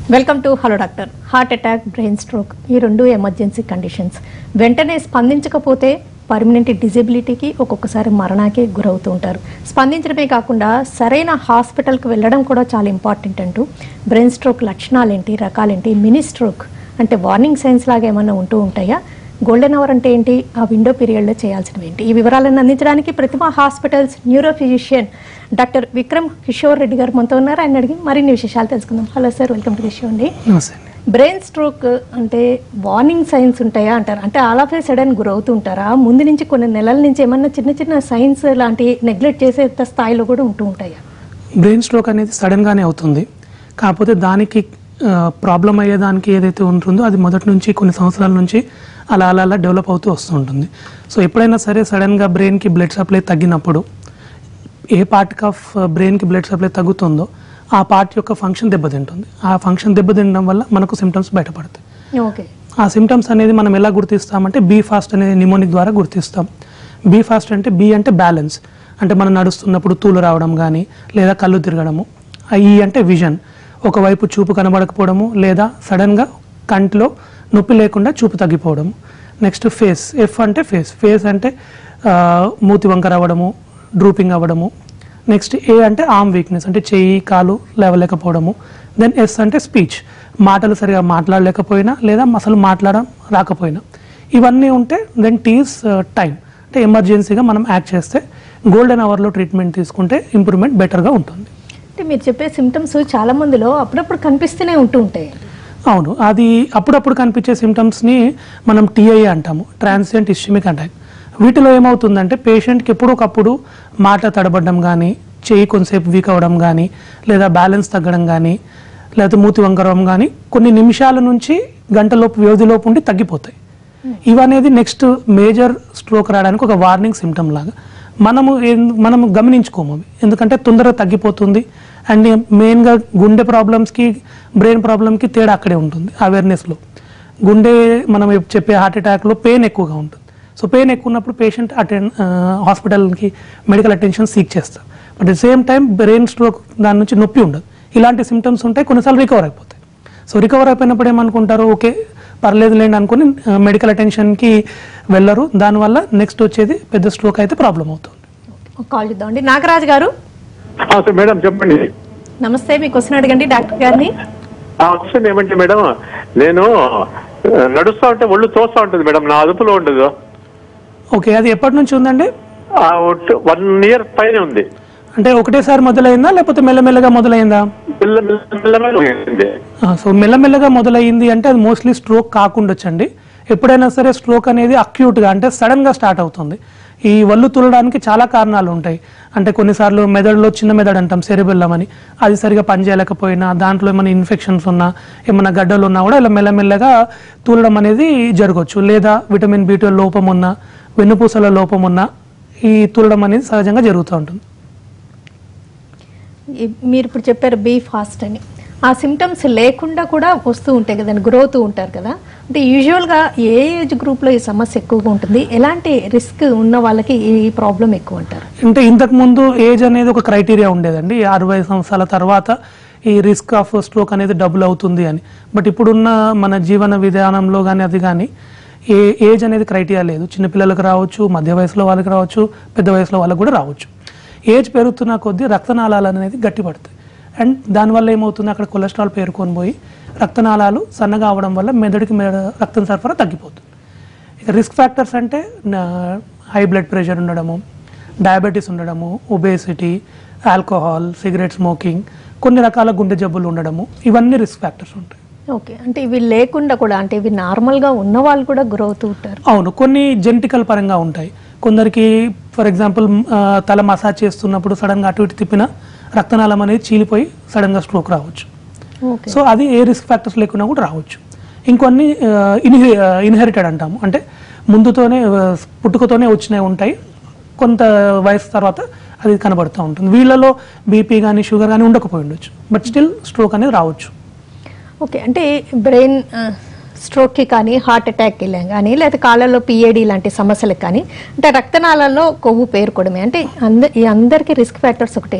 Welcome to hello doctor heart attack brain stroke ఈ రెండు emergency conditions వెంటనే స్పందించకపోతే permanent డిజబిలిటీకి ఒక్కొక్కసారి మరణానికి గురవుతూ ఉంటారు స్పందించడమే కాకుండా సరైన హాస్పిటల్కి వెళ్ళడం కూడా చాలా ఇంపార్టెంట్ అంటూ బ్రెయిన్ స్ట్రోక్ లక్షణాలు ఏంటి రకాలేంటి మినీ స్ట్రోక్ అంటే వార్నింగ్ సైన్స్ లాగా ఏమైనా ఉంటూ ఉంటాయా గోల్డెన్ అవర్ అంటే ఏంటి ఆ విండో పీరియడ్లో చేయాల్సినవి ఏంటి ఈ వివరాలను అందించడానికి Prathibha hospitals neuro physician doctor Vikram Kishore Reddy గారు మనతో ఉన్నారు ఆయన అడిగి మరిన్ని విశేషాలు తెలుసుకుందాం hello sir welcome to the show అండి నమస్తే అండి బ్రెయిన్ స్ట్రోక్ అంటే వార్నింగ్ సైన్స్ ఉంటాయా అంటారు అంటే ఆల్ ఆఫ్ ఏ సడన్ గురవుతూ ఉంటారా ముందు నుంచి కొన్ని నెలల నుంచి ఏమన్నా చిన్న చిన్న సైన్స్ లాంటి నెగ్లెక్ట్ చేసేంత స్థాయిలో కూడా ఉంటూ ఉంటాయా బ్రెయిన్ స్ట్రోక్ అనేది సడన్గానే అవుతుంది కాకపోతే దానికి ప్రాబ్లం అయ్యేదానికి ఏదైతే ఉంటుందో అది మొదటి నుంచి కొన్ని సంవత్సరాల నుంచి అలా అలా అలా డెవలప్ అవుతూ వస్తూ ఉంటుంది సో ఎప్పుడైనా సరే సడన్గా బ్రెయిన్కి బ్లడ్ సప్లై తగ్గినప్పుడు ఏ పార్ట్ ఆఫ్ బ్రెయిన్కి బ్లడ్ సప్లై తగ్గుతుందో ఆ పార్ట్ యొక్క ఫంక్షన్ దెబ్బతింటుంది ఆ ఫంక్షన్ దెబ్బతినడం వల్ల మనకు సిమ్టమ్స్ బయటపడతాయి ఓకే ఆ సిమ్టమ్స్ అనేది మనం ఎలా గుర్తిస్తామంటే బీ ఫాస్ట్ అనేది నిమోనిక్ ద్వారా గుర్తిస్తాం బీ ఫాస్ట్ అంటే బీ అంటే బ్యాలెన్స్ అంటే మనం నడుస్తున్నప్పుడు తూలు రావడం కానీ లేదా కళ్ళు తిరగడము ఆ ఈ అంటే విజన్ ఒకవైపు చూపు కనబడకపోవడము లేదా సడన్గా కంటిలో నొప్పి లేకుండా చూపు తగ్గిపోవడము నెక్స్ట్ ఫేస్ ఎఫ్ అంటే ఫేస్ ఫేస్ అంటే ఆ, మూతి వంకర అవ్వడము డ్రూపింగ్ అవ్వడము నెక్స్ట్ ఏ అంటే ఆర్మ్ వీక్నెస్ అంటే చెయ్యి కాలు లేవలేకపోవడము దెన్ ఎస్ అంటే స్పీచ్ మాటలు సరిగా మాట్లాడలేకపోయినా లేదా అసలు మాట్లాడడం రాకపోయినా ఇవన్నీ ఉంటే దెన్ టీస్ టైం అంటే ఎమర్జెన్సీగా మనం యాక్ట్ చేస్తే గోల్డెన్ అవర్లో ట్రీట్మెంట్ తీసుకుంటే ఇంప్రూవ్మెంట్ బెటర్గా ఉంటుంది అంటే మీరు చెప్పే సిమ్టమ్స్ చాలా మందిలో అప్పుడప్పుడు కనిపిస్తూనే ఉంటూ ఉంటాయి అవును అది అప్పుడప్పుడు కనిపించే సిమ్టమ్స్ని మనం టీఐఏ అంటాము ట్రాన్సియంట్ ఇస్టమిక్ అటాక్ వీటిలో ఏమవుతుందంటే పేషెంట్కి ఎప్పుడొకప్పుడు మాట తడబడడం కానీ చేయి కొంతసేపు వీక్ అవ్వడం కానీ లేదా బ్యాలెన్స్ తగ్గడం కానీ లేకపోతే మూతి వంకరడం కానీ కొన్ని నిమిషాల నుంచి గంటలోపు వ్యవధిలోపు ఉండి తగ్గిపోతాయి ఇవనేది నెక్స్ట్ మేజర్ స్ట్రోక్ రావడానికి ఒక వార్నింగ్ సిమ్టమ్ లాగా మనము ఏం- మనము గమనించుకోము అవి ఎందుకంటే తొందరగా తగ్గిపోతుంది అండ్ మెయిన్గా గుండె ప్రాబ్లమ్స్కి బ్రెయిన్ ప్రాబ్లమ్కి తేడా అక్కడే ఉంటుంది అవేర్నెస్లో గుండె మనం చెప్పే హార్ట్ అటాక్లో పెయిన్ ఎక్కువగా ఉంటుంది సో పెయిన్ ఎక్కువ ఉన్నప్పుడు పేషెంట్ అటెండ్ హాస్పిటల్కి మెడికల్ అటెన్షన్ సీక్ చేస్తారు but at same time brain stroke దాని నుంచి నొప్పి ఉండదు ఇలాంటి సిమ్టమ్స్ ఉంటాయి కొన్నిసార్లు రికవర్ అయిపోతాయి సో రికవర్ అయిపోయినప్పుడు ఏమనుకుంటారు ఓకే పర్లేదు లేండి అనుకుని మెడికల్ అటెన్షన్కి వెళ్ళరు దానివల్ల నెక్స్ట్ వచ్చేది పెద్ద స్ట్రోక్ అయితే ప్రాబ్లం అవుతుంది ఒక కాల్ చూద్దామండి నాగరాజు గారు ఆ, సార్ మేడం చెప్పండి నమస్తే మీ క్వశ్చన్ అడగండి డాక్టర్ గారిని ఆ క్వశ్చన్ ఏమంటే మేడం నేను ఆ, నడుస్తా ఉంటే ఒళ్ళు తోస్తా ఉంటుంది మేడం నా అదుపులో ఉండదు ఓకే అది ఎప్పటి నుంచి ఉందండి వన్ ఇయర్ పైన ఉంది అంటే ఒకటేసారి మొదలైందా లేకపోతే మెల్లమెల్లగా మొదలైందా పిల్ల పిల్లమే ఉంది. ఆ, సో మెల్లమెల్లగా మొదలైంది అంటే అది మోస్ట్లీ స్ట్రోక్ కాకుండొచ్చండి ఎప్పుడైనా సరే స్ట్రోక్ అనేది అక్యూట్గా అంటే సడన్గా స్టార్ట్ అవుతుంది ఈ వల్లు తులడానికి చాలా కారణాలు ఉంటాయి అంటే కొన్నిసార్లు మెదడులో చిన్న మెదడు అంటాం సెరిబెల్లం అని అది సరిగా పనిచేయలేకపోయినా దాంట్లో ఏమైనా ఇన్ఫెక్షన్స్ ఉన్నా ఏమైనా గడ్డలు ఉన్నా కూడా ఇలా మెల్లమెల్లగా తూలడం అనేది జరగవచ్చు లేదా విటమిన్ బి లోపం ఉన్నా వెన్నుపూసల లోపం ఉన్నా ఈ తూలడం అనేది సహజంగా జరుగుతూ ఉంటుంది ఈ- మీరు ఇప్పుడు చెప్పారు బీ ఫాస్ట్ అని ఆ సిమ్టమ్స్ లేకుండా కూడా వస్తూ ఉంటాయి కదండి గ్రోత్ ఉంటారు కదా అంటే యూజువల్గా ఏ ఏజ్ గ్రూప్లో ఈ సమస్య ఎక్కువగా ఉంటుంది ఎలాంటి రిస్క్ ఉన్న వాళ్ళకి ఈ ప్రాబ్లం ఎక్కువ అంటారు అంటే ఇంతకు ముందు ఏజ్ అనేది ఒక క్రైటీరియా ఉండేదండి ఈ అరవై సంవత్సరాల తర్వాత ఈ రిస్క్ ఆఫ్ స్ట్రోక్ అనేది డబుల్ అవుతుంది అని బట్ ఇప్పుడున్న మన జీవన విధానంలో కానీ అది కానీ ఏ ఏజ్ అనేది క్రైటీరియా లేదు చిన్నపిల్లలకు రావచ్చు మధ్య వయసులో వాళ్ళకి రావచ్చు పెద్ద వయసులో వాళ్ళకి కూడా రావచ్చు ఏజ్ పెరుగుతున్న కొద్దీ రక్తనాళాలు అనేది గట్టిపడతాయి అండ్ దానివల్ల ఏమవుతుంది అక్కడ కొలెస్ట్రాల్ పేరుకొని పోయి రక్తనాళాలు సన్నగా అవడం వల్ల మెదడుకి మెడ రక్తం సరఫరా తగ్గిపోతుంది ఇక రిస్క్ ఫ్యాక్టర్స్ అంటే హై బ్లడ్ ప్రెషర్ ఉండడము డయాబెటీస్ ఉండడము ఒబేసిటీ ఆల్కహాల్ సిగరెట్ స్మోకింగ్ కొన్ని రకాల గుండె జబ్బులు ఉండడము ఇవన్నీ రిస్క్ ఫ్యాక్టర్స్ ఉంటాయి ఓకే అంటే ఇవి లేకుండా కూడా అంటే ఇవి నార్మల్గా ఉన్న వాళ్ళు కూడా గ్రోత్ ఉంటారు అవును కొన్ని జెనటికల్ పరంగా ఉంటాయి కొందరికి ఫర్ ఎగ్జాంపుల్ తల మసాజ్ చేస్తున్నప్పుడు సడన్గా అటు ఇటు తిప్పిన రక్తనాళం అనేది చీలిపోయి సడన్గా స్ట్రోక్ రావచ్చు ఓకే సో అది ఏ రిస్క్ ఫ్యాక్టర్స్ లేకుండా కూడా రావచ్చు ఇంకొన్ని ఇన్హె ఇన్హెరిటెడ్ అంటాము అంటే ముందుతోనే ఆ, పుట్టుకతోనే వచ్చినవి ఉంటాయి కొంత వయసు తర్వాత అది కనబడుతూ ఉంటుంది వీళ్ళలో బీపీ కానీ షుగర్ కానీ ఉండకపోయి ఉండొచ్చు బట్ స్టిల్ స్ట్రోక్ అనేది రావచ్చు ఓకే అంటే బ్రెయిన్ స్ట్రోక్కి కానీ హార్ట్ అటాక్కి కానీ లేదా కాళ్ళలో పిఏడి లాంటి సమస్యలకు కానీ అంటే రక్తనాళాల్లో కొవ్వు పేరుకోవడమే అంటే అంద ఈ అందరికీ రిస్క్ ఫ్యాక్టర్స్ ఒకటే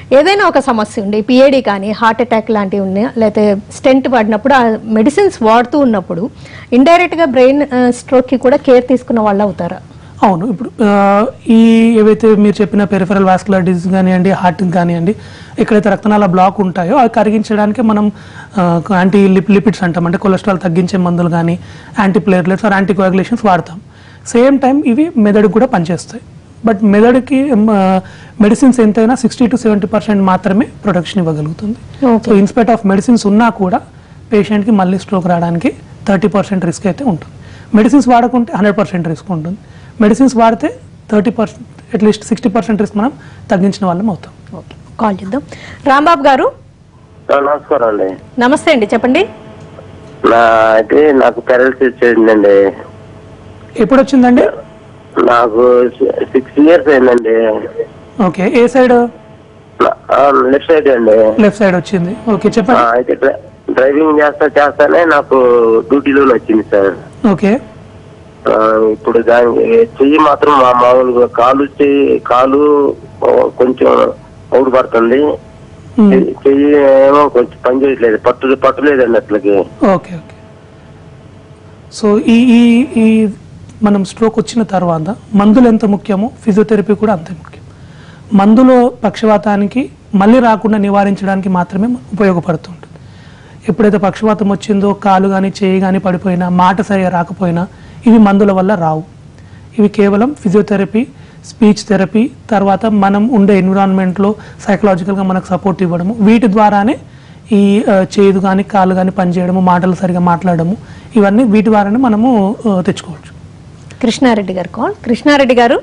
ఏదైనా ఒక సమస్య ఉండి పిఏడి కానీ హార్ట్ అటాక్ లాంటివి ఉన్నాయి లేకపోతే స్టెంట్ వాడినప్పుడు ఆ మెడిసిన్స్ వాడుతూ ఉన్నప్పుడు ఇండైరెక్ట్ గా బ్రెయిన్ స్ట్రోక్ కి కూడా కేర్ తీసుకున్న వాళ్ళు అవుతారా అవును ఇప్పుడు ఆ, ఈ ఏవైతే మీరు చెప్పిన పెరిఫరల్ వాస్కులర్ డిజీజ్ కానివ్వండి హార్ట్ కానివ్వండి ఎక్కడైతే రక్తనాళ బ్లాక్ ఉంటాయో అవి కరిగించడానికి మనం యాంటీ లిపిడ్స్ అంటాం అంటే కొలెస్ట్రాల్ తగ్గించే మందులు కానీ anti platelets or anti coagulations వాడతాం సేమ్ టైం ఇవి మెదడుకు కూడా పనిచేస్తాయి బట్ మెదడుకి మెడిసిన్స్ ఎంతైనా సిక్స్టీ టు సెవెంటీ పర్సెంట్ మాత్రమే ప్రొటెక్షన్ ఇవ్వగలుగుతుంది Okay. So in spite of medicines ఉన్నా కూడా పేషెంట్కి మళ్ళీ స్ట్రోక్ రావడానికి థర్టీ పర్సెంట్ రిస్క్ అయితే ఉంటుంది మెడిసిన్స్ వాడకుంటే హండ్రెడ్ పర్సెంట్ రిస్క్ ఉంటుంది మెడిసిన్స్ వాడితే thirty percent at least sixty percent risk మనం తగ్గించిన వాళ్ళం అవుతాం ఓకే కాల్ చేద్దాం రాంబాబు గారు నమస్కారం అండి నమస్తే అండి చెప్పండి నా అయితే నాకు పెరల్సిస్ చేసిందండి ఎప్పుడు వచ్చిందండి నాకు సిక్స్ ఇయర్స్ అయిందండి ఓకే ఏ సైడ్ లెఫ్ట్ సైడ్ అండి లెఫ్ట్ సైడ్ వచ్చింది ఓకే ఆ, చెప్పండి అయితే డ్రై- డ్రైవింగ్ చేస్తా చేస్తానే నాకు డ్యూటీలోనే వచ్చింది సార్ ఓకే ఆ, ఇప్పుడు దాని చెయ్యి మాత్రం మా మామూలుగా కాలు చెయ్యి కాలు ఆ, కొంచెం అవుడు పడుతుంది మ్మ్. చెయ్యి- చెయ్యి ఏమో కొంచెం పని చేయట్లేదు పట్టు పట్టులేదండి అట్లకి ఓకే ఓకే సో ఈ ఈ ఈ మనం స్ట్రోక్ వచ్చిన తర్వాత మందులు ఎంత ముఖ్యమో ఫిజియోథెరపీ కూడా అంతే ముఖ్యం మందులు పక్షవాతానికి మళ్ళీ రాకుండా నివారించడానికి మాత్రమే ఉపయోగపడుతుంటుంది ఎప్పుడైతే పక్షవాతం వచ్చిందో కాలు కానీ చేయి కానీ పడిపోయినా మాట సరిగా రాకపోయినా ఇవి మందుల వల్ల రావు ఇవి కేవలం ఫిజియోథెరపీ స్పీచ్ థెరపీ తర్వాత మనం ఉండే ఎన్విరాన్మెంట్లో సైకలాజికల్గా మనకు సపోర్ట్ ఇవ్వడము వీటి ద్వారానే ఈ ఆ, చేదు కానీ కాళ్ళు కానీ పనిచేయడము మాటలు సరిగా మాట్లాడము ఇవన్నీ వీటి ద్వారానే మనము ఆ, తెచ్చుకోవచ్చు కృష్ణారెడ్డి గారు కాల్ కృష్ణారెడ్డి గారు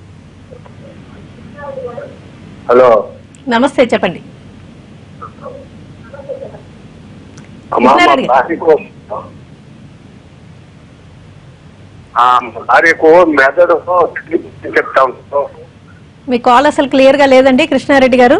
హలో నమస్తే చెప్పండి అమ్మా, మా కృష్ణారెడ్డి గారు. భార్యకు ఆ, మా భార్యకు మెదడు చెప్తాం మీ కాల్ అసలు క్లియర్ గా లేదండి కృష్ణారెడ్డి గారు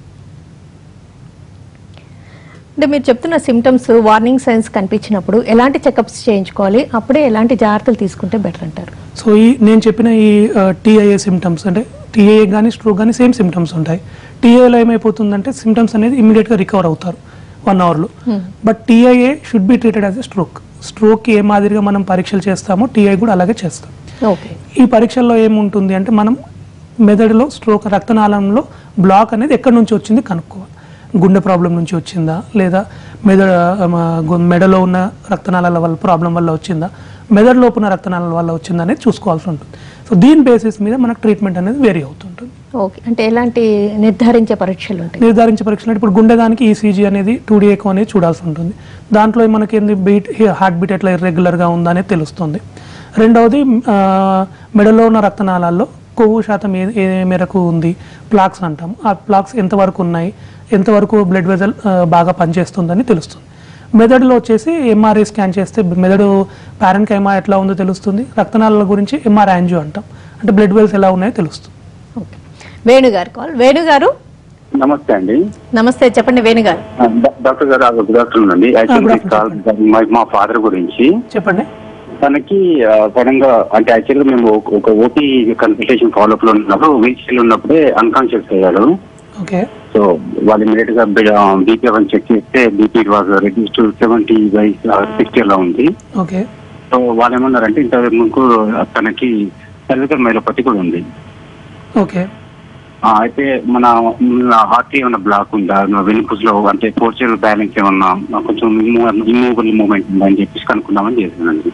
అంటే మీరు చెప్తున్న సిమ్టమ్స్ వార్నింగ్ సైన్స్ కనిపించినప్పుడు ఎలాంటి చెకప్స్ చేయించుకోవాలి అప్పుడే ఎలాంటి జాగ్రత్తలు తీసుకుంటే బెటర్ అంటారు సో ఈ నేను చెప్పిన ఈ టీఐఏ సిమ్టమ్స్ అంటే టీఏఏ కానీ స్ట్రోక్ కానీ సేమ్ సిమ్టమ్స్ ఉంటాయి టీఏలో ఏమైపోతుందంటే సిమ్టమ్స్ అనేది ఇమీడియట్గా రికవర్ అవుతారు వన్ అవర్లో but TIA should be treated as a stroke స్ట్రోక్కి ఏ మాదిరిగా మనం పరీక్షలు చేస్తామో టీఐ కూడా అలాగే చేస్తాం ఓకే ఈ పరీక్షల్లో ఏముంటుంది అంటే మనం మెదడులో స్ట్రోక్ రక్తనాళంలో బ్లాక్ అనేది ఎక్కడి నుంచి వచ్చింది కనుక్కోవాలి గుండె ప్రాబ్లం నుంచి వచ్చిందా లేదా మెదడు మెడలో ఉన్న రక్తనాళాల వల్ల ప్రాబ్లం వల్ల వచ్చిందా మెదడులోపు ఉన్న రక్తనాళాల వల్ల వచ్చిందా అనేది చూసుకోవాల్సి ఉంటుంది సో దీని బేసిస్ మీద మనకు ట్రీట్మెంట్ అనేది వేరీ అవుతుంటుంది ఓకే అంటే ఎలాంటి నిర్ధారించే పరీక్షలు ఉంటాయి నిర్ధారించే పరీక్షలు అంటే ఇప్పుడు గుండెదానికి ఈసీజీ అనేది టూ డీ ఎక్కువ అనేది చూడాల్సి ఉంటుంది దాంట్లో మనకి ఏంది బీట్ హార్ట్ బీట్ ఎట్లా ఇర్రెగ్యులర్గా ఉందా అనేది తెలుస్తుంది రెండవది ఆ, మెడలో ఉన్న రక్తనాళాల్లో కొవ్వు శాతం ఏ ఏ మేరకు ఉంది ప్లాక్స్ అంటాం ఆ ప్లాక్స్ ఎంతవరకు ఉన్నాయి ఎంతవరకు బ్లడ్ వెజల్ బాగా పనిచేస్తుందని తెలుస్తుంది మెదడులో వచ్చేసి ఎంఆర్ఐ స్కాన్ చేస్తే మెదడు ప్యారెంకైమా ఎట్లా ఉందో తెలుస్తుంది రక్తనాళాల గురించి ఎంఆర్ యాంజియో అంటాం అంటే బ్లడ్ వెల్స్ ఎలా ఉన్నాయో తెలుస్తుంది ఓకే వేణు గారు కాల్ వేణు గారు నమస్తే అండి నమస్తే చెప్పండి వేణు గారు ఆ, డా- డాక్టర్ గారు గుడ్ ఆఫ్టర్నూన్ అండి యాక్చువల్లీ good కాల్ మా- మా ఫాదర్ గురించి చెప్పండి తనకి సడన్ గా అంటే యాక్చువల్ గా మేము ఒక- ఒక ఓటీ కన్సల్టేషన్ ఫాలోఅప్ లో ఉన్నప్పుడు వీల్ చైర్ ఉన్నప్పుడే అన్కాన్షియస్ అయ్యాడు ఓకే సో వాళ్ళు ఇమీడియట్ గా బీపీ అవన్నీ చెక్ చేస్తే BP was reduce to seventy by sixty అలా ఉంది ఓకే సో వాళ్ళు ఏమన్నారంటే ఇంత ముందు తనకి సర్వికల్ మైలోపతి కూడా ఉంది ఓకే ఆ, అయితే మన హార్ట్ ఏమైనా బ్లాక్ ఉందా వెనుపుస్ లో అంటే పోర్చర్ బ్యాలెన్స్ ఏమన్నా కొంచెం ఇమ్మూవబుల్ మూవ్మెంట్ ఉందా అని చెప్పేసి కనుక్కుందామని చేశానండి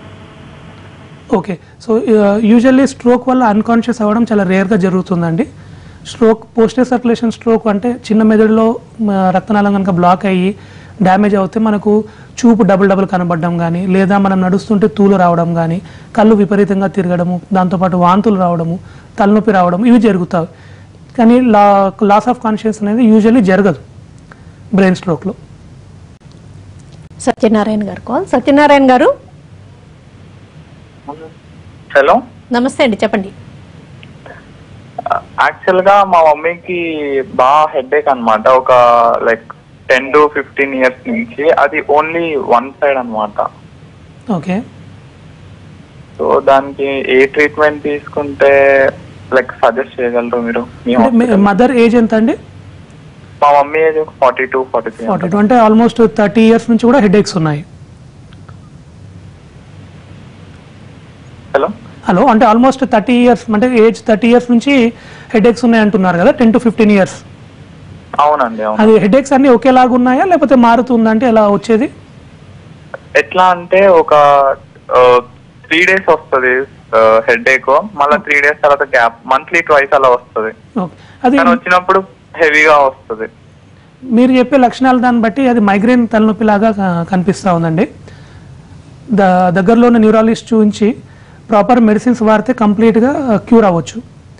ఓకే సో యూజువల్లీ స్ట్రోక్ వల్ల అన్కాన్షియస్ అవ్వడం చాలా రేర్గా జరుగుతుందండి స్ట్రోక్ పోస్టర్ సర్క్యులేషన్ స్ట్రోక్ అంటే చిన్న మెదడులో మ, రక్తనాళం కనుక బ్లాక్ అయ్యి డ్యామేజ్ అవుతే మనకు చూపు డబుల్ డబుల్ కనబడడం కానీ లేదా మనం నడుస్తుంటే తూలు రావడం కానీ కళ్ళు విపరీతంగా తిరగడము దాంతోపాటు వాంతులు రావడము తలనొప్పి రావడం ఇవి జరుగుతాయి కానీ లా లాస్ ఆఫ్ కాన్షియస్ అనేది యూజువల్లీ జరగదు బ్రెయిన్ స్ట్రోక్లో సత్యనారాయణ గారు కాల్ సత్యనారాయణ గారు హలో నమస్తే అండి చెప్పండి యాక్చువల్ గా మా మమ్మీకి బాగా హెడేక్ అన్నమాట ఒక like ten to fifteen years నుంచి అది ఓన్లీ వన్ సైడ్ అన్నమాట ఓకే సో దానికి ఏ ట్రీట్మెంట్ తీసుకుంటే లైక్ సజెస్ట్ చేయగలరు మీరు మీ hospital? మదర్ ఏజ్ ఎంత అండి మా mummy age forty two forty three forty two అంటే ఆల్మోస్ట్ థర్టీ ఇయర్స్ నుంచి కూడా హెడేక్స్ ఉన్నాయి హలో హలో అంటే ఆల్మోస్ట్ థర్టీ ఇయర్స్ అంటే ఏజ్ థర్టీ ఇయర్స్ నుంచి హెడేక్స్ ఉన్నాయి అంటున్నారు కదా టెన్ టు ఫిఫ్టీన్ ఇయర్స్ అవునండి అవును అది హెడేక్స్ అన్ని ఒకేలాగా ఉన్నాయా లేకపోతే మారుతుందా అంటే ఎలా వచ్చేది ఎట్లా అంటే ఒక త్రీ డేస్ వస్తుంది హెడ్ ఏక్ మళ్ళీ త్రీ డేస్ తర్వాత గ్యాప్ మంత్లీ ట్వైస్ అలా వస్తుంది ఓకే. అది కానీ వచ్చినప్పుడు హెవీగా వస్తుంది మీరు చెప్పే లక్షణాలు దాన్ని బట్టి అది మైగ్రేన్ తలనొప్పి లాగా క- కనిపిస్తా ఉందండి ద దగ్గరలో ఉన్న న్యూరాలజిస్ట్ చూపించి ప్రాపర్ మెడిసిన్స్ వాడితే కంప్లీట్గా క్యూర్ అవ్వచ్చు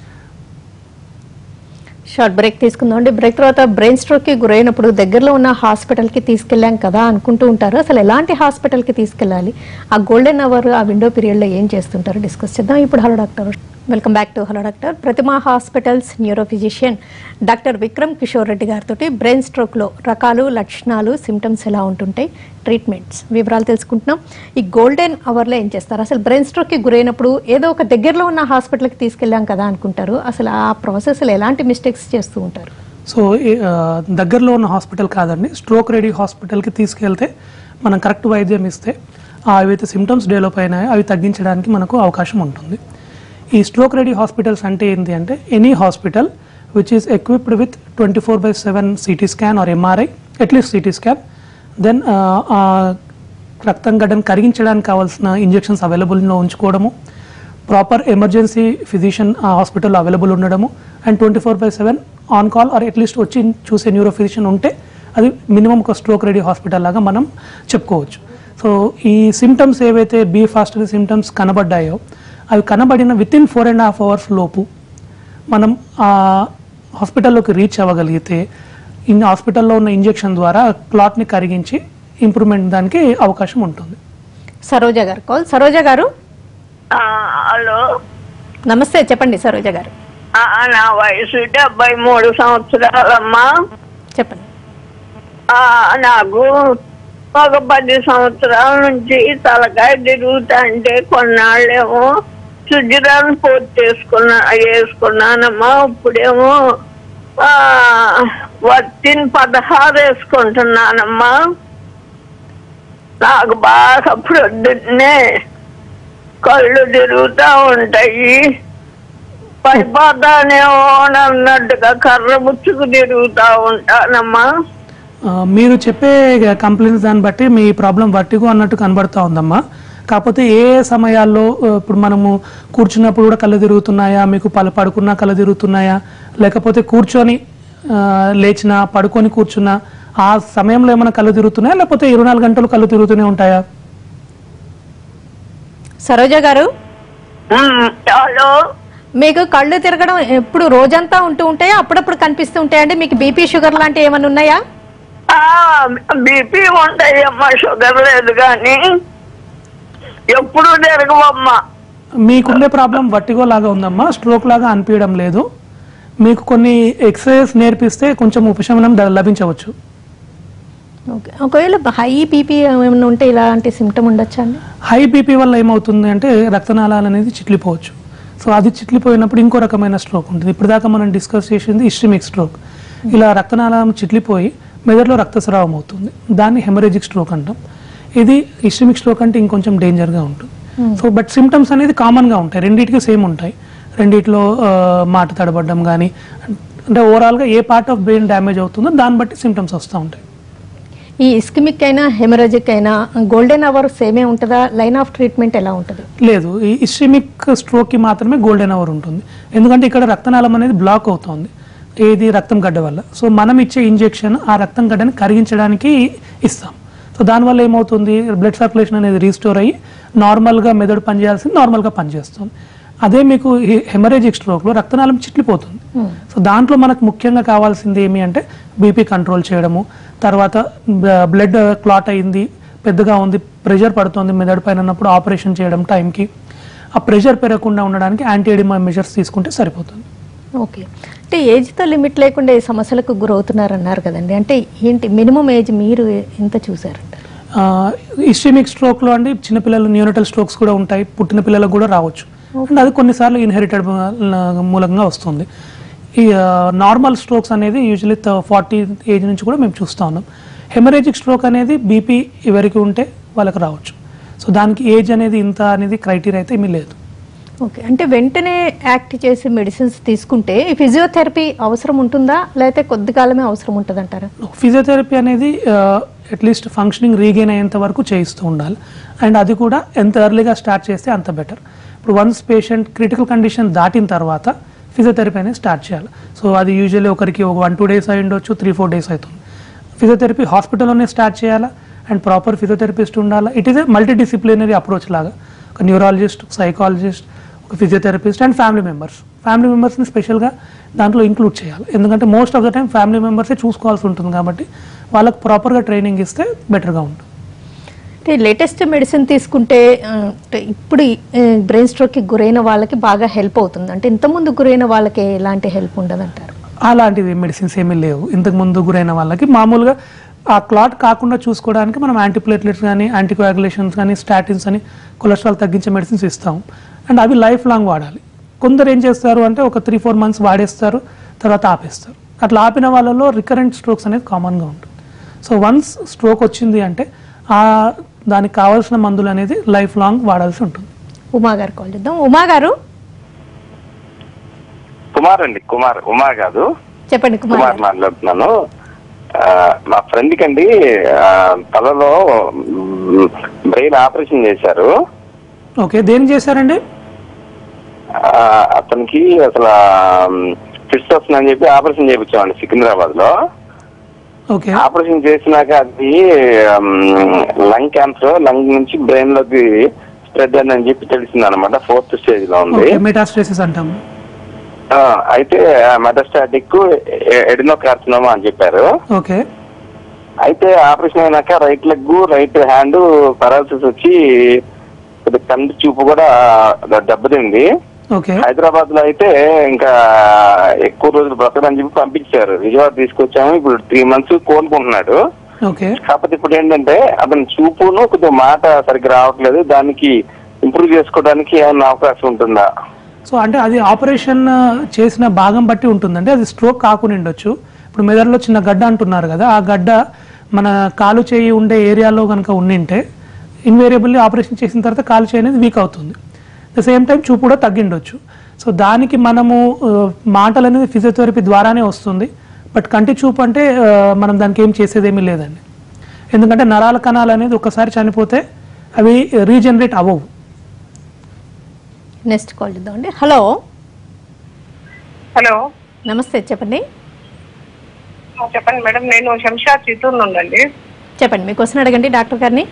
షార్ట్ బ్రేక్ తీసుకుందాం అండి బ్రేక్ తర్వాత బ్రెయిన్ స్ట్రోక్ కి గురైనప్పుడు దగ్గరలో ఉన్న హాస్పిటల్ కి తీసుకెళ్ళాం కదా అనుకుంటూ ఉంటారు అసలు ఎలాంటి హాస్పిటల్ కి తీసుకెళ్ళాలి ఆ గోల్డెన్ అవర్ ఆ విండో పీరియడ్ లో ఏం చేస్తుంటారో డిస్కస్ చేద్దాం ఇప్పుడు hello doctor welcome back to hello doctor Prathima hospitals neuro physician doctor Vikram Kishore Reddy గారితో బ్రెయిన్ స్ట్రోక్ లో రకాలు లక్షణాలు సిమ్టమ్స్ ఎలా ఉంటుంటాయి ట్రీట్మెంట్స్ వివరాలు తెలుసుకుంటున్నాం ఈ గోల్డెన్ అవర్లో ఏం చేస్తారు అసలు బ్రెయిన్ స్ట్రోక్కి గురైనప్పుడు ఏదో ఒక దగ్గరలో ఉన్న హాస్పిటల్కి తీసుకెళ్ళాం కదా అనుకుంటారు అసలు ఆ ప్రాసెస్లో ఎలాంటి మిస్టేక్స్ చేస్తూ ఉంటారు సో ఏ- ఆ, దగ్గరలో ఉన్న హాస్పిటల్ కాదండి స్ట్రోక్ రెడీ హాస్పిటల్కి తీసుకెళ్తే మనం కరెక్ట్ వైద్యం ఇస్తే ఆ ఏవైతే సిమ్టమ్స్ డెవలప్ అయినాయో అవి తగ్గించడానికి మనకు అవకాశం ఉంటుంది ఈ స్ట్రోక్ రెడీ హాస్పిటల్స్ అంటే ఏంటి అంటే any hospital which is equipped with twenty four by seven CT scan or MRI at least CT scan then రక్తం గడ్డను కరిగించడానికి కావాల్సిన ఇంజెక్షన్స్ అవైలబుల్లో ఉంచుకోవడము ప్రాపర్ ఎమర్జెన్సీ ఫిజిషియన్ ఆ హాస్పిటల్లో అవైలబుల్ ఉండడము and twenty four by seven on call or at least వచ్చి చూసే neuro physician ఉంటే అది మినిమం ఒక స్ట్రోక్ రెడీ హాస్పిటల్ లాగా మనం చెప్పుకోవచ్చు సో ఈ సిమ్టమ్స్ ఏవైతే బీ ఫాస్ట్ సిమ్టమ్స్ కనబడ్డాయో అవి కనబడిన within four and half hours లోపు మనం ఆ హాస్పిటల్లోకి రీచ్ అవ్వగలిగితే ఇన్ హాస్పిటల్లో ఉన్న ఇంజెక్షన్ ద్వారా క్లాట్ని కరిగించి ఇంప్రూవ్మెంట్ దానికి అవకాశం ఉంటుంది సరోజ గారు కాల్ సరోజ గారు ఆ, హలో నమస్తే చెప్పండి సరోజ గారు ఆ, నా వయసు డెబ్బై మూడు సంవత్సరాలమ్మా చెప్పండి ఆ, నాకు ఒక పది సంవత్సరాల నుంచి తలకాయ తిరుగుతా అంటే కొన్నాళ్ళేమో సుజిరాన్ని పూర్తి చేసుకున్నా వేసుకున్నానమ్మా ఇప్పుడేమో ఆ, వర్తిన్ పదహారు వేసుకుంటున్నానమ్మా నాకు బాగా ప్రొద్దున్నే కళ్ళు తిరుగుతూ ఉంటాయి పడిపోతానేమో అని అన్నట్టుగా కర్ర ముచ్చుకు తిరుగుతా ఉంటానమ్మా ఆ, మీరు చెప్పే కంప్లైంట్స్ దాన్ని బట్టి మీ ప్రాబ్లం వర్టిగో అన్నట్టు కనబడుతూ ఉందమ్మా కాకపోతే ఏ ఏ సమయాల్లో ఆ, ఇప్పుడు మనము కూర్చున్నప్పుడు కూడా కళ్ళు తిరుగుతున్నాయా మీకు పల పడుకున్నా కళ్ళు తిరుగుతున్నాయా లేకపోతే కూర్చొని ఆ, లేచినా పడుకొని కూర్చున్నా ఆ సమయంలో ఏమైనా కళ్ళు తిరుగుతున్నాయా లేకపోతే ఇరవై నాలుగు గంటలు కళ్ళు తిరుగుతూనే ఉంటాయా సరోజ గారు ఉమ్, హలో మీకు కళ్ళు తిరగడం ఎప్పుడు రోజంతా ఉంటూ ఉంటాయా అప్పుడప్పుడు కనిపిస్తూ ఉంటాయండి మీకు బీపీ షుగర్ లాంటివి ఏమైనా ఉన్నాయా బీపీ ఉంటాయమ్మా షుగర్ లేదు కానీ ఎప్పుడు తిరగవమ్మా మీకుండే ప్రాబ్లం వర్టిగో లాగా ఉందమ్మా స్ట్రోక్ లాగా అనిపించడం లేదు మీకు కొన్ని ఎక్సర్సైజ్ నేర్పిస్తే కొంచెం ఉపశమనం ద- లభించవచ్చు ఓకే ఒకవేళ హై బీపీ ఏమైనా ఉంటే ఇలాంటి సిమ్టమ్ ఉండొచ్చా అండి హై బీపీ వల్ల ఏమవుతుంది అంటే రక్తనాళాలు అనేది చిట్లిపోవచ్చు సో అది చిట్లిపోయినప్పుడు ఇంకో రకమైన స్ట్రోక్ ఉంటుంది ఇప్పుడు దాకా మనం డిస్కస్ చేసింది ఇస్టమిక్ స్ట్రోక్ ఇలా రక్తనాళం చిట్లిపోయి మెదడులో రక్తస్రావం అవుతుంది దాన్ని హెమరేజిక్ స్ట్రోక్ అంటాం ఇది ఇస్టమిక్ స్ట్రోక్ అంటే ఇంకొంచెం డేంజర్గా ఉంటుంది సో బట్ సిమ్టమ్స్ అనేది కామన్గా ఉంటాయి రెండింటికి సేమ్ ఉంటాయి రెండిట్లో ఆ, మాట తడబడడం కానీ అంటే ఓవరాల్గా ఏ పార్ట్ ఆఫ్ బ్రెయిన్ డ్యామేజ్ అవుతుందో దాన్ని బట్టి సిమ్టమ్స్ వస్తూ ఉంటాయి ఈ ఇస్కిమిక్ అయినా హెమరాజిక్ అయినా గోల్డెన్ అవర్ సేమే ఉంటుందా లైన్ ఆఫ్ ట్రీట్మెంట్ ఎలా ఉంటుంది లేదు ఈ ఇస్టమిక్ స్ట్రోక్కి మాత్రమే గోల్డెన్ అవర్ ఉంటుంది ఎందుకంటే ఇక్కడ రక్తనాళం అనేది బ్లాక్ అవుతుంది ఏది రక్తం గడ్డ వల్ల సో మనం ఇచ్చే ఇంజెక్షన్ ఆ రక్తం గడ్డని కరిగించడానికి ఇస్తాం సో దానివల్ల ఏమవుతుంది బ్లడ్ సర్క్యులేషన్ అనేది రీస్టోర్ అయ్యి నార్మల్గా మెదడు పనిచేయాల్సింది నార్మల్గా పనిచేస్తుంది అదే మీకు హెమరేజిక్ స్ట్రోక్లో రక్తనాళం చిట్లిపోతుంది సో దాంట్లో మనకు ముఖ్యంగా కావాల్సింది ఏమి అంటే బీపీ కంట్రోల్ చేయడము తర్వాత బ్లడ్ క్లాట్ అయింది పెద్దగా ఉంది ప్రెషర్ పడుతుంది మెదడు పైన ఉన్నప్పుడు ఆపరేషన్ చేయడం టైంకి ఆ ప్రెషర్ పెరగకుండా ఉండడానికి యాంటీ ఎడిమా మెజర్స్ తీసుకుంటే సరిపోతుంది ఓకే అంటే ఏజ్తో లిమిట్ లేకుండా ఈ సమస్యలకు గురవుతున్నారు అన్నారు కదండి అంటే ఏంటి మినిమం ఏజ్ మీరు ఎంత చూసారంటారు ఇస్టమిక్ స్ట్రోక్లో అండి చిన్నపిల్లలు న్యూనటల్ స్ట్రోక్స్ కూడా ఉంటాయి పుట్టిన పిల్లలకు కూడా రావచ్చు అండ్ అది కొన్నిసార్లు ఇన్హెరిటెడ్ మూలంగా వస్తుంది ఈ నార్మల్ స్ట్రోక్స్ అనేది యూజువలీ ఫార్టీ ఏజ్ నుంచి కూడా మేము చూస్తూ ఉన్నాం హెమరేజిక్ స్ట్రోక్ అనేది బీపీ ఎవరికి ఉంటే వాళ్ళకి రావచ్చు సో దానికి ఏజ్ అనేది ఇంత అనేది క్రైటీరియా అయితే ఏమీ లేదు ఓకే అంటే వెంటనే యాక్ట్ చేసే మెడిసిన్స్ తీసుకుంటే ఈ ఫిజియోథెరపీ అవసరం ఉంటుందా లేకపోతే కొద్ది కాలమే అవసరం ఉంటుంది అంటారా ఫిజియోథెరపీ అనేది అట్లీస్ట్ ఫంక్షనింగ్ రీగెయిన్ అయ్యేంత వరకు చేయిస్తూ ఉండాలి అండ్ అది కూడా ఎంత ఎర్లీగా స్టార్ట్ చేస్తే అంత బెటర్ ఇప్పుడు వన్స్ పేషెంట్ క్రిటికల్ కండిషన్ దాటిన తర్వాత ఫిజియోథెరపీ అనేది స్టార్ట్ చేయాలి సో అది యూజువల్లీ ఒకరికి ఒక వన్ టూ డేస్ అయి ఉండొచ్చు త్రీ ఫోర్ డేస్ అవుతుంది ఫిజియోథెరపీ హాస్పిటల్లోనే స్టార్ట్ చేయాలా అండ్ ప్రాపర్ ఫిజియోథెరపిస్ట్ ఉండాలా it is a multi disciplinary approach లాగా ఒక న్యూరాలజిస్ట్ సైకాలజిస్ట్ ఒక physiotherapist and family members family మెంబర్స్ని స్పెషల్గా దాంట్లో ఇంక్లూడ్ చేయాలి ఎందుకంటే most of the time family మెంబర్సే చూసుకోవాల్సి ఉంటుంది కాబట్టి వాళ్ళకి ప్రాపర్గా ట్రైనింగ్ ఇస్తే బెటర్గా ఉంటుంది అంటే లేటెస్ట్ మెడిసిన్ తీసుకుంటే ఆ, అంటే ఇప్పుడు బ్రెయిన్ స్ట్రోక్కి గురైన వాళ్ళకి బాగా హెల్ప్ అవుతుంది అంటే ఇంతకుముందు గురైన వాళ్ళకి ఎలాంటి హెల్ప్ ఉండదు అంటారు అలాంటివి మెడిసిన్స్ ఏమీ లేవు ఇంతకు ముందు గురైన వాళ్ళకి మామూలుగా ఆ క్లాట్ కాకుండా చూసుకోవడానికి మనం యాంటీప్లేట్లెట్స్ కానీ యాంటీకోయాగులేషన్స్ కానీ స్టాటిన్స్ అని కొలెస్ట్రాల్ తగ్గించే మెడిసిన్స్ ఇస్తాం అండ్ అవి లైఫ్ లాంగ్ వాడాలి కొందరు ఏం చేస్తారు అంటే ఒక త్రీ ఫోర్ మంత్స్ వాడేస్తారు తర్వాత ఆపేస్తారు అట్లా ఆపిన వాళ్ళలో రికరెంట్ స్ట్రోక్స్ అనేది కామన్గా ఉంటుంది సో వన్స్ స్ట్రోక్ వచ్చింది అంటే ఆ దానికి కావాల్సిన మందులు అనేది లైఫ్ లాంగ్ వాడాల్సి ఉంటుంది ఉమా గారు కాల్ చేద్దాం ఉమా గారు కుమార్ అండి కుమార్ ఉమా కాదు చెప్పండి కుమార్ కుమార్ గారు. మాట్లాడుతున్నాను ఆ, మా ఫ్రెండ్ కండి ఆ, తలలో బ్రెయిన్ ఆపరేషన్ చేశారు ఓకే దేని చేశారండి ఆ, అతనికి అసలు ఫిట్స్ వస్తుందని చెప్పి ఆపరేషన్ చేయించామండి సికింద్రాబాద్ లో ఓకే ఆపరేషన్ చేసినాక అది లంగ్ క్యాన్సర్ లంగ్ నుంచి బ్రెయిన్ లోకి స్ప్రెడ్ అని చెప్పి తెలిసింది అనమాట ఫోర్త్ స్టేజ్ లో ఉంది ఓకే మెటాస్ట్రేసిస్ అంటాము ఆ, అయితే మెటాస్టాటిక్ ఎడినో కార్సినోమా అని చెప్పారు ఓకే అయితే ఆపరేషన్ అయినాక right leg right hand paralysis వచ్చి కొద్దిగా కంటి చూపు కూడా దెబ్బతింది ఓకే హైదరాబాద్ లో అయితే ఇంకా ఎక్కువ రోజులు బ్రతకదని చెప్పి పంపించారు విజయవాడ తీసుకొచ్చాము ఇప్పుడు త్రీ మంత్స్ కోలుకుంటున్నాడు ఓకే కాకపోతే ఇప్పుడు ఏంటంటే అతని చూపును కొద్దిగా మాట సరిగ్గా రావట్లేదు దానికి ఇంప్రూవ్ చేసుకోవడానికి ఏమన్నా అవకాశం ఉంటుందా సో అంటే అది ఆపరేషన్ చేసిన భాగం బట్టి ఉంటుందండి అది స్ట్రోక్ కాకుండా ఉండొచ్చు ఇప్పుడు మెదడులో చిన్న గడ్డ అంటున్నారు కదా ఆ గడ్డ మన కాలు చేయి ఉండే ఏరియాలో కనుక ఉండింటే ఇన్వేరియబుల్లీ ఆపరేషన్ చేసిన తర్వాత కాలు చేయి అనేది వీక్ అవుతుంది ద సేమ్ టైం చూపు కూడా తగ్గిండొచ్చు సో దానికి మనము ఆ, మాటలు అనేది ఫిజియోథెరపీ ద్వారానే వస్తుంది బట్ కంటి చూపు అంటే ఆ, మనం దానికి ఏం చేసేదేమీ లేదండి ఎందుకంటే నరాల కణాలు అనేది ఒకసారి చనిపోతే అవి రీజనరేట్ అవ్వవు నెక్స్ట్ కాల్ చేద్దాం అండి హలో హలో నమస్తే చెప్పండి ఆ, చెప్పండి మేడం నేను శంషాద్ చిత్తూరు నుండి చెప్పండి మీ క్వశ్చన్ అడగండి డాక్టర్ గారిని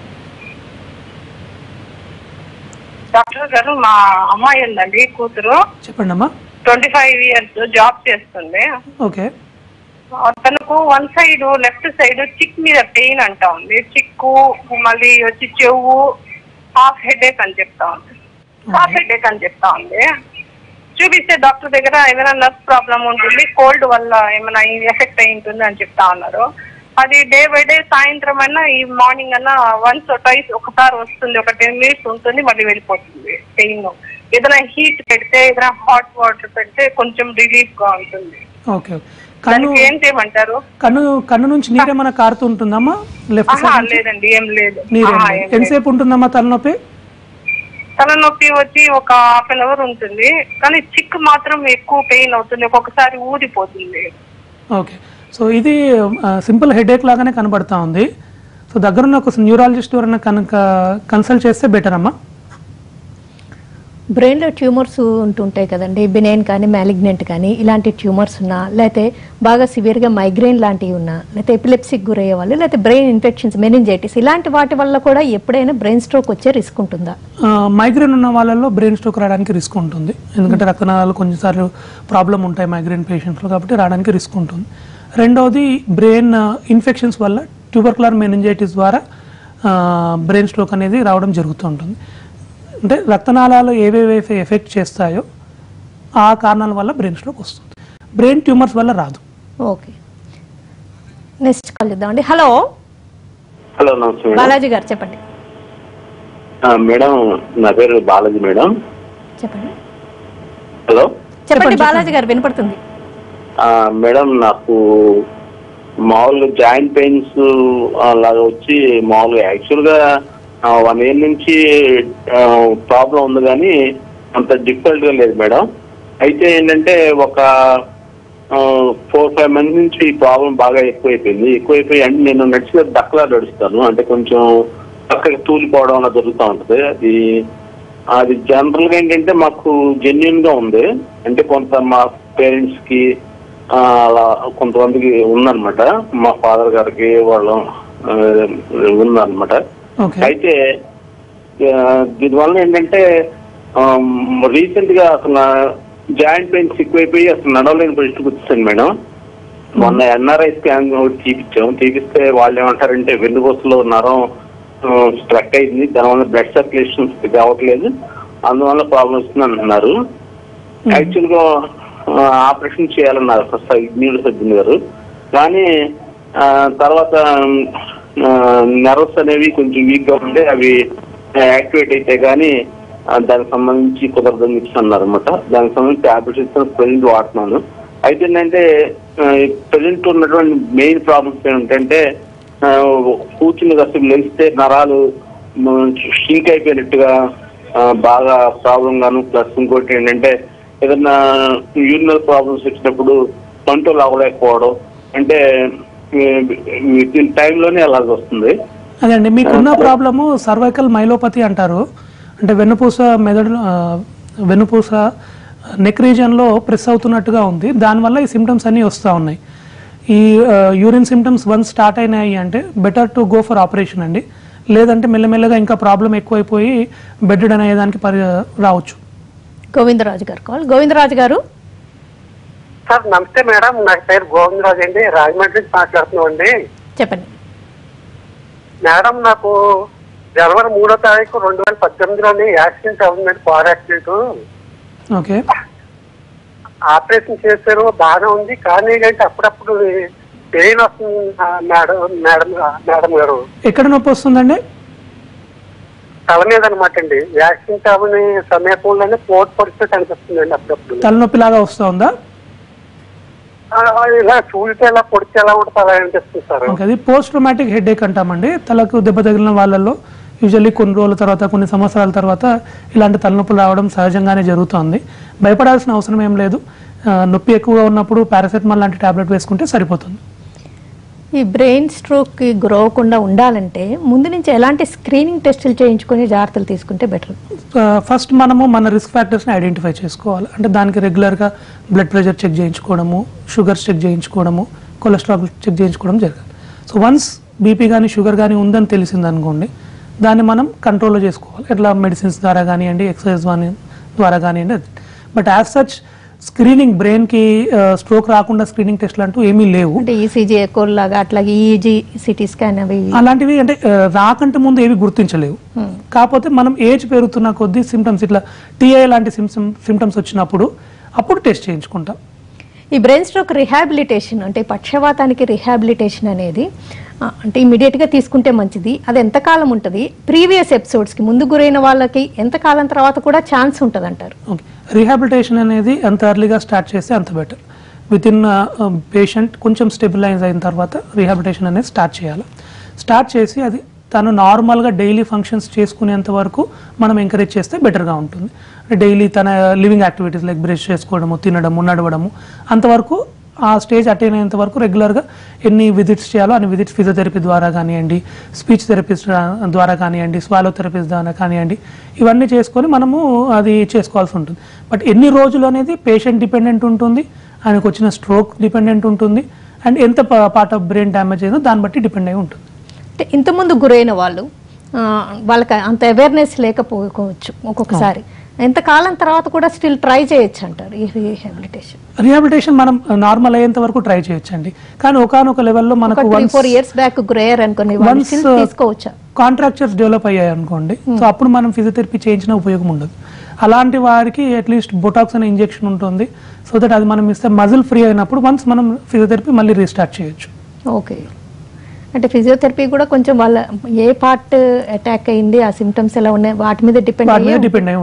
డాక్టర్ గారు మా అమ్మాయి ఉందండి కూతురు చెప్పండి అమ్మా ట్వంటీ ఫైవ్ ఇయర్స్ జాబ్ చేస్తుంది ఓకే తనకు one side left side cheek మీద పెయిన్ అంటా ఉంది చిక్కు మళ్ళీ వచ్చి చెవు హాఫ్ హెడేక్ అని చెప్తా ఉంది హాఫ్ హెడేక్ అని చెప్తా ఉంది చూపిస్తే డాక్టర్ దగ్గర ఏమైనా నర్స్ ప్రాబ్లం ఉంటుంది కోల్డ్ వల్ల ఏమైనా ఎఫెక్ట్ అయి ఉంటుంది అని చెప్తా ఉన్నారు అది డే బై డే సాయంత్రం అయినా ఈ మార్నింగ్ అన్నా వన్స్ ట్వైస్ ఒకసారి వస్తుంది ఒక టెన్ మినిట్స్ ఉంటుంది మళ్ళీ వెళ్ళిపోతుంది పెయిన్ ఏదైనా హీట్ పెడితే ఏదైనా హాట్ వాటర్ పెడితే కొంచెం రిలీఫ్ గా ఉంటుంది ఓకే కన్ను దానికి ఏం చేయమంటారు కన్ను కన్ను నుంచి నీరేమైనా కారుతూ ఉంటుందమ్మా లెఫ్ట్ ఆహా సైడ్ నుంచి లేదండి ఏం లేదు నీరేం ఆహా, లేదు. ఏం లేదు. ఎంతసేపు ఉంటుందమ్మా తలనొప్పి తలనొప్పి వచ్చి ఒక హాఫ్ అన్ అవర్ ఉంటుంది కానీ చిక్ మాత్రం ఎక్కువ పెయిన్ అవుతుంది ఒక్కొక్కసారి ఊదిపోతుంది ఓకే సో ఇది సింపుల్ హెడేక్ లాగానే కనబడతా ఉంది సో దగ్గరున్న ఒక న్యూరాలజిస్ట్ ఎవరైనా కనుక కన్సల్ట్ చేస్తే బెటర్ అమ్మా బ్రెయిన్లో ట్యూమర్స్ ఉంటుంటాయి కదండి బినైన్ కానీ మ్యాలిగ్నెంట్ కానీ ఇలాంటి ట్యూమర్స్ ఉన్నా లేకపోతే బాగా సివియర్గా మైగ్రెయిన్ లాంటివి ఉన్నా లేకపోతే ఎపిలెప్సిక్ గురయ్యే వాళ్ళు లేకపోతే బ్రెయిన్ ఇన్ఫెక్షన్స్ మెనింజైటిస్ ఇలాంటి వాటి వల్ల కూడా ఎప్పుడైనా బ్రెయిన్ స్ట్రోక్ వచ్చే రిస్క్ ఉంటుందా మైగ్రేన్ ఉన్న వాళ్ళల్లో బ్రెయిన్ స్ట్రోక్ రావడానికి రిస్క్ ఉంటుంది ఎందుకంటే రక్తనాళాలు కొన్నిసార్లు ప్రాబ్లం ఉంటాయి మైగ్రేన్ పేషెంట్స్లో కాబట్టి రావడానికి రిస్క్ ఉంటుంది రెండవది బ్రెయిన్ ఇన్ఫెక్షన్స్ వల్ల ట్యూబర్కులర్ మెనింజైటిస్ ద్వారా బ్రెయిన్ స్ట్రోక్ అనేది రావడం జరుగుతూ ఉంటుంది అంటే రక్తనాళాలు ఏవేవి ఎఫెక్ట్ చేస్తాయో ఆ కారణాల వల్ల బ్రెయిన్ స్ట్రోక్ వస్తుంది బ్రెయిన్ ట్యూమర్స్ వల్ల రాదు ఓకే నెక్స్ట్ కాల్ చేద్దామండి హలో హలో నమస్తే మేడం బాలాజీ గారు చెప్పండి ఆ, మేడం నా పేరు బాలాజీ మేడం చెప్పండి హలో చెప్పండి బాలాజీ గారు వినపడుతుంది ఆ, మేడం నాకు మామూలుగా జాయింట్ పెయిన్స్ అలాగా వచ్చి మామూలుగా యాక్చువల్గా వన్ ఇయర్ నుంచి ప్రాబ్లం ఉంది కానీ అంత difficult గా లేదు మేడం అయితే ఏంటంటే ఒక ఫోర్ ఫైవ్ మంత్స్ నుంచి ఈ ప్రాబ్లం బాగా ఎక్కువైపోయింది ఎక్కువైపోయి అంటే నేను నడిచిన దక్కలా నడుస్తాను అంటే కొంచెం పక్కకి తూలిపోవడం అలా జరుగుతూ ఉంటుంది అది అది జనరల్ గా ఏంటంటే మాకు జెన్యున్ గా ఉంది అంటే కొంత మా పేరెంట్స్ కి ఆ, అలా కొంతమందికి ఉందన్నమాట మా ఫాదర్ గారికి వాళ్ళ ఆ, ఉందన్నమాట ఓకే అయితే ఆ, దీనివల్ల ఏంటంటే రీసెంట్ గా అసలు జాయింట్ పెయిన్స్ ఎక్కువైపోయి అసలు నడవలేని పరిస్థితికి వచ్చింది మేడం మొన్న ఎన్ఆర్ఐ స్కాన్ ఒకటి తీపిచ్చాం తీపిస్తే వాళ్ళు ఏమంటారంటే వెన్నుపూసలో నరం స్ట్రక్ అయింది దానివల్ల బ్లడ్ సర్క్యులేషన్ కావట్లేదు అందువల్ల ప్రాబ్లం వస్తుంది అంటున్నారు యాక్చువల్ గా ఆపరేషన్ చేయాలన్నారు ఫస్ట్ న్యూరో సర్జన్ గారు కానీ ఆ, తర్వాత నర్వస్ అనేవి కొంచెం వీక్ గా ఉండే అవి యాక్టివేట్ అయితే కానీ ఆ, దానికి సంబంధించి కుదరదని చెప్పి అన్నారు అనమాట దానికి సంబంధించి టాబ్లెట్స్ ఇస్తాను ప్రజెంట్ వాడుతున్నాను అయితే ఏంటంటే ప్రజెంట్ ఉన్నటువంటి మెయిన్ ప్రాబ్లమ్స్ ఏంటంటే ఆ, కూర్చుని కాసేపు లేస్తే నరాలు షింక్ అయిపోయినట్టుగా ఆ, బాగా ప్రాబ్లం గాను ప్లస్ ఇంకోటి ఏంటంటే ఏదన్నా యూరినల్ ప్రాబ్లమ్స్ వచ్చినప్పుడు కంట్రోల్ అవ్వలేకపోవడం అంటే విత్ ఇన్ టైంలోనే అలాగ వస్తుంది అదే అండి మీకున్న ప్రాబ్లము సర్వైకల్ మైలోపతి అంటారు అంటే వెన్నుపూస మెదడు ఆ, వెన్నుపూస నెక్ రీజియన్లో ప్రెస్ అవుతున్నట్టుగా ఉంది దానివల్ల ఈ సిమ్టమ్స్ అన్నీ వస్తూ ఉన్నాయి ఈ యూరిన్ సిమ్టమ్స్ వన్ స్టార్ట్ అయినాయి అంటే better to go for operation అండి లేదంటే మెల్లమెల్లగా ఇంకా ప్రాబ్లం ఎక్కువైపోయి బెడ్ అనేదానికి పరి రావచ్చు గోవిందరాజు గారు కాల్ గోవిందరాజు గారు సార్ నమస్తే మేడం నా పేరు గోవిందరాజు అండి రాజమండ్రి నుంచి మాట్లాడుతున్నామండి చెప్పండి మేడం నాకు జనవరి మూడో తారీఖు రెండు వేల పద్దెనిమిదిలోని యాక్సిడెంట్ అవుతుందండి కార్ యాక్సిడెంట్ ఓకే ఆపరేషన్ చేశారు బాగానే ఉంది కానీ ఏంటంటే అప్పుడప్పుడు పెయిన్ వస్తుంది ఆ, మేడం మేడం మేడం గారు ఎక్కడ నొప్పి వస్తుందండి తల మీద అనమాట అండి యాక్సిడెంట్ అవని సమీపంలోనే పోట్ పరిస్థితి అనిపిస్తుందండి అప్పుడప్పుడు తలనొప్పి లాగా వస్తుందా ఆ, ఇలా చూడితే ఎలా పొడితే ఎలా ఉంటుంది అలా అనిపిస్తుంది సార్ ఓకే అది పోస్ట్ ట్రోమాటిక్ హెడ్ ఏక్ అంటామండి తలకు దెబ్బ తగిలిన వాళ్ళల్లో యూజువల్లీ కొన్ని రోజుల తర్వాత కొన్ని సంవత్సరాల తర్వాత ఇలాంటి తలనొప్పులు రావడం సహజంగానే జరుగుతుంది భయపడాల్సిన అవసరం ఏం లేదు ఆ, నొప్పి ఎక్కువగా ఉన్నప్పుడు పారాసెటమాల్ లాంటి టాబ్లెట్ వేసుకుంటే సరిపోతుంది ఈ బ్రెయిన్ స్ట్రోక్కి గురవకుండా ఉండాలంటే ముందు నుంచి ఎలాంటి స్క్రీనింగ్ టెస్టులు చేయించుకొని జాగ్రత్తలు తీసుకుంటే బెటర్ ఫస్ట్ మనము మన రిస్క్ ఫ్యాక్టర్స్ని ఐడెంటిఫై చేసుకోవాలి అంటే దానికి రెగ్యులర్గా బ్లడ్ ప్రెషర్ చెక్ చేయించుకోవడము షుగర్స్ చెక్ చేయించుకోవడము కొలెస్ట్రాల్ చెక్ చేయించుకోవడం జరగాలి సో వన్స్ బీపీ కానీ షుగర్ కానీ ఉందని తెలిసింది అనుకోండి దాన్ని మనం కంట్రోల్లో చేసుకోవాలి ఎట్లా మెడిసిన్స్ ద్వారా కానివ్వండి ఎక్సర్సైజ్ కానీ ద్వారా కానివ్వండి అది బట్ యాజ్ సచ్ స్క్రీనింగ్ బ్రెయిన్కి స్ట్రోక్ రాకుండా స్క్రీనింగ్ టెస్ట్లు అంటూ ఏమీ లేవు అంటే ఈసీజీ ఎకో లాగా అట్లాగే ఈఈజీ సిటీ స్కాన్ అవి అలాంటివి అంటే ఆ, రాకంటే ముందు ఏవి గుర్తించలేవు కాకపోతే మనం ఏజ్ పెరుగుతున్న కొద్దీ సిమ్టమ్స్ ఇట్లా టీఐ లాంటి సిమ్టమ్స్ వచ్చినప్పుడు అప్పుడు టెస్ట్ చేయించుకుంటాం ఈ బ్రెయిన్ స్ట్రోక్ రిహాబిలిటేషన్ అంటే పక్షవాతానికి రిహాబిలిటేషన్ అనేది ఆ, అంటే ఇమీడియట్గా తీసుకుంటే మంచిది అది ఎంతకాలం ఉంటుంది ప్రీవియస్ ఎపిసోడ్స్కి ముందు గురైన వాళ్ళకి ఎంతకాలం తర్వాత కూడా ఛాన్స్ ఉంటుంది అంటారు ఓకే రీహాబిలిటేషన్ అనేది ఎంత ఎర్లీగా స్టార్ట్ చేస్తే అంత బెటర్ విత్ ఇన్ పేషెంట్ కొంచెం స్టెబిలైజ్ అయిన తర్వాత రీహాబిలిటేషన్ అనేది స్టార్ట్ చేయాలి స్టార్ట్ చేసి అది తను నార్మల్గా డైలీ ఫంక్షన్స్ చేసుకునేంత వరకు మనం ఎంకరేజ్ చేస్తే బెటర్గా ఉంటుంది డైలీ తన లివింగ్ యాక్టివిటీస్ లైక్ బ్రష్ చేసుకోవడము తినడము నడవడము అంతవరకు ఆ స్టేజ్ అటైన్ అయ్యేంత వరకు రెగ్యులర్గా ఎన్ని విజిట్స్ చేయాలో అన్ని విజిట్స్ ఫిజియోథెరపీ ద్వారా కానివ్వండి స్పీచ్ థెరపిస్ట్ ద్వారా కానివ్వండి స్వాలో థెరపిస్ట్ ద్వారా కానివ్వండి ఇవన్నీ చేసుకొని మనము అది చేసుకోవాల్సి ఉంటుంది బట్ ఎన్ని రోజులు అనేది పేషెంట్ డిపెండెంట్ ఉంటుంది ఆయనకు వచ్చిన స్ట్రోక్ డిపెండెంట్ ఉంటుంది అండ్ ఎంత పార్ట్ ఆఫ్ బ్రెయిన్ డ్యామేజ్ అయిందో దాన్ని బట్టి డిపెండ్ అయి ఉంటుంది అంటే ఇంతకుముందు గురైన వాళ్ళు ఆ, వాళ్ళకి అంత అవేర్నెస్ లేకపోవచ్చు ఒక్కొక్కసారి ఎంతకాలం తర్వాత కూడా స్టిల్ ట్రై చేయొచ్చు అంటారు ఈ రీహాబిలిటేషన్ రీహాబిలిటేషన్ మనం నార్మల్ అయ్యేంత వరకు ట్రై చేయొచ్చండి కానీ ఒకనొక లెవెల్లో ఒక మనకు three once- four years back గురయ్యారు అనుకోని వాళ్ళు Once, still uh, తీసుకోవచ్చా కాంట్రాక్చర్స్ డెవలప్ అయ్యాయి అనుకోండి సో అప్పుడు మనం ఫిజియోథెరపీ చేయించిన ఉపయోగం ఉండదు అలాంటి వారికి అట్లీస్ట్ బొటాక్స్ అనే ఇంజెక్షన్ ఉంటుంది సో దట్ అది మనం ఇస్తే మజిల్ ఫ్రీ అయినప్పుడు వన్స్ మనం ఫిజియోథెరపీ మళ్ళీ రీస్టార్ట్ చేయొచ్చు ఓకే అంటే ఫిజియోథెరపీ కూడా కొంచెం వాళ్ళ ఏ పార్ట్ అటాక్ అయింది ఆ సిమ్టమ్స్ ఎలా ఉన్నాయి వాటి మీద డిపెండ్ వాటి మీద అయ్యి డిపెండ్ అయి ఉంటుంది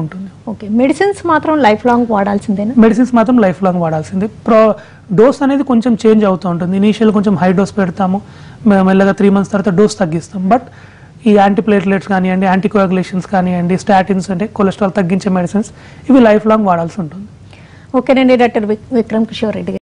ఓకే మెడిసిన్స్ మాత్రం లైఫ్ లాంగ్ వాడాల్సిందేనా మెడిసిన్స్ మాత్రం లైఫ్ లాంగ్ వాడాల్సింది ప్రో డోస్ అనేది కొంచెం చేంజ్ అవుతూ ఉంటుంది ఇనీషియల్ కొంచెం హై డోస్ పెడతాము మె- మెల్లగా త్రీ మంత్స్ తర్వాత డోస్ తగ్గిస్తాం బట్ ఈ యాంటీప్లేట్లెట్స్ కానివ్వండి యాంటీకోయాగులేషన్స్ కానివ్వండి స్టాటిన్స్ అంటే కొలెస్ట్రాల్ తగ్గించే మెడిసిన్స్ ఇవి లైఫ్ లాంగ్ వాడాల్సి ఉంటుంది ఓకేనండి డాక్టర్ విక్- విక్రమ్ కిషోర్ రెడ్డి గారు